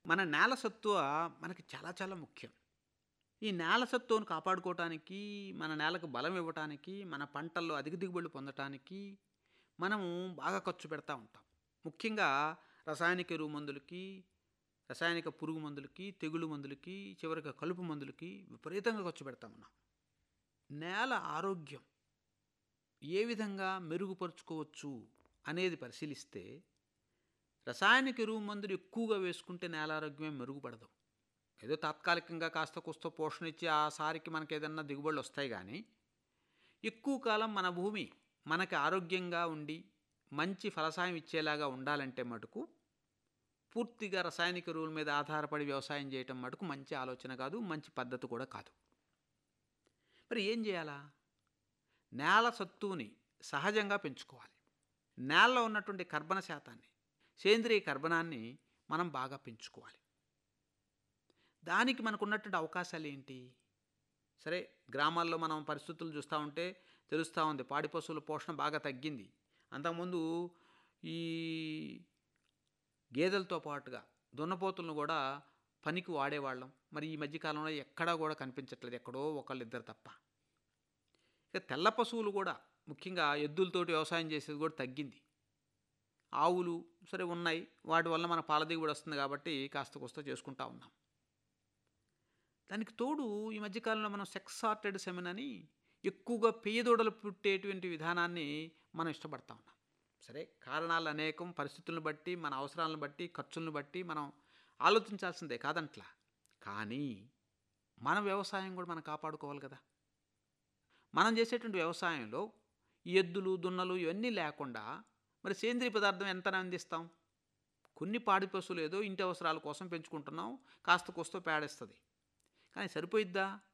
మన నేల సత్తువ మనకి చాలా చాలా ముఖ్యం ఈ నేల సత్తువను కాపాడుకోవటానికి మన నేలకు బలం ఇవ్వటానికి మన పంటల్లో అధిక దిగుబడులు పొందటానికి మనము బాగా ఖర్చు పెడతా ఉంటాం ముఖ్యంగా రసాయనిక ఎరువు మందులకి రసాయనిక పురుగు మందులకి తెగులు మందులకి చివరికి కలుపు మందులకి విపరీతంగా ఖర్చు పెడతా ఉన్నాం నేల ఆరోగ్యం ఏ విధంగా మెరుగుపరుచుకోవచ్చు అనేది పరిశీలిస్తే రసాయనిక ఎరువు మందులు ఎక్కువగా వేసుకుంటే నేల ఆరోగ్యమే మెరుగుపడదు ఏదో తాత్కాలికంగా కాస్త కుస్త పోషణ ఇచ్చి ఆ సారికి మనకి ఏదన్నా దిగుబడులు వస్తాయి కానీ ఎక్కువ కాలం మన భూమి మనకి ఆరోగ్యంగా ఉండి మంచి ఫలసాయం ఇచ్చేలాగా ఉండాలంటే మటుకు పూర్తిగా రసాయనిక ఎరువుల మీద ఆధారపడి వ్యవసాయం చేయటం మటుకు మంచి ఆలోచన కాదు మంచి పద్ధతి కూడా కాదు మరి ఏం చేయాలా నేల సత్తువుని సహజంగా పెంచుకోవాలి నేలలో ఉన్నటువంటి కర్బన శాతాన్ని సేంద్రియ కర్బనాన్ని మనం బాగా పెంచుకోవాలి దానికి మనకు ఉన్నటువంటి అవకాశాలు ఏంటి సరే గ్రామాల్లో మనం పరిస్థితులు చూస్తూ ఉంటే తెలుస్తూ ఉంది పాడి పశువుల పోషణ బాగా తగ్గింది అంతకుముందు ఈ గేదెలతో పాటుగా దున్నపోతులను కూడా పనికి వాడేవాళ్ళం మరి ఈ మధ్యకాలంలో ఎక్కడా కూడా కనిపించట్లేదు ఎక్కడో ఒకళ్ళిద్దరు తప్ప ఇక తెల్ల పశువులు కూడా ముఖ్యంగా ఎద్దులతోటి వ్యవసాయం చేసేది కూడా తగ్గింది ఆవులు సరే ఉన్నాయి వాటి వల్ల మన పాల దిగుబడి వస్తుంది కాబట్టి కాస్త కొస్త చేసుకుంటా ఉన్నాం దానికి తోడు ఈ మధ్యకాలంలో మనం సెక్స్ సార్టెడ్ సెమెన్ అని ఎక్కువగా పెయ్యదూడలు పుట్టేటువంటి విధానాన్ని మనం ఇష్టపడతా ఉన్నాం సరే కారణాలు అనేకం పరిస్థితులను బట్టి మన అవసరాలను బట్టి ఖర్చులను బట్టి మనం ఆలోచించాల్సిందే కాదంట్లా కానీ మన వ్యవసాయం కూడా మనం కాపాడుకోవాలి కదా మనం చేసేటువంటి వ్యవసాయంలో ఈ ఎద్దులు దున్నలు ఇవన్నీ లేకుండా మరి సేంద్రియ పదార్థం ఎంత అందిస్తాం కొన్ని పాడి పశువులు ఏదో ఇంటి అవసరాల కోసం పెంచుకుంటున్నాం కాస్త కోస్తో పేడేస్తుంది కానీ సరిపోయిద్దా